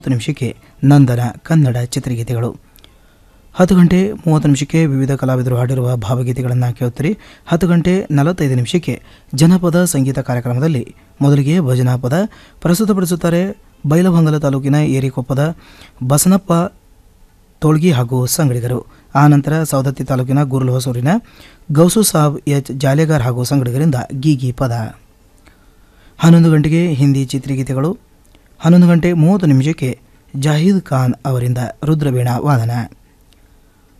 ಹತ್ತು ನಿಮಿಷಕ್ಕೆ ನಂದನ ಕನ್ನಡ ಚಿತ್ರಗೀತೆಗಳು ಹತ್ತು ಗಂಟೆ ಮೂವತ್ತು ನಿಮಿಷಕ್ಕೆ ವಿವಿಧ ಕಲಾವಿದರು ಹಾಡಿರುವ ಭಾವಗೀತೆಗಳನ್ನು ಕೇಳುತ್ತೀರಿ ಹತ್ತು ಗಂಟೆ ನಲವತ್ತೈದು ನಿಮಿಷಕ್ಕೆ ಜನಪದ ಸಂಗೀತ ಕಾರ್ಯಕ್ರಮದಲ್ಲಿ ಮೊದಲಿಗೆ ಭಜನಾ ಪದ ಪ್ರಸ್ತುತಪಡಿಸುತ್ತಾರೆ ಬೈಲಹೊಂಗಲ ತಾಲೂಕಿನ ಏರಿಕೊಪ್ಪದ ಬಸನಪ್ಪ ತೋಳ್ಗಿ ಹಾಗೂ ಸಂಗಡಿಗರು ಆನಂತರ ಸವದತ್ತಿ ತಾಲೂಕಿನ ಗುರುಲ್ ಹೊಸೂರಿನ ಗೌಸು ಸಾಬ್ ಎಚ್ ಜಾಲೆಗಾರ್ ಹಾಗೂ ಸಂಗಡಿಗರಿಂದ ಗೀಗಿ ಪದ ಹನ್ನೊಂದು ಗಂಟೆಗೆ ಹಿಂದಿ ಚಿತ್ರಗೀತೆಗಳು ಹನ್ನೊಂದು ಗಂಟೆ ಮೂವತ್ತು ನಿಮಿಷಕ್ಕೆ ಜಾಹೀದ್ ಖಾನ್ ಅವರಿಂದ ರುದ್ರವೀಣಾ ವಾದನ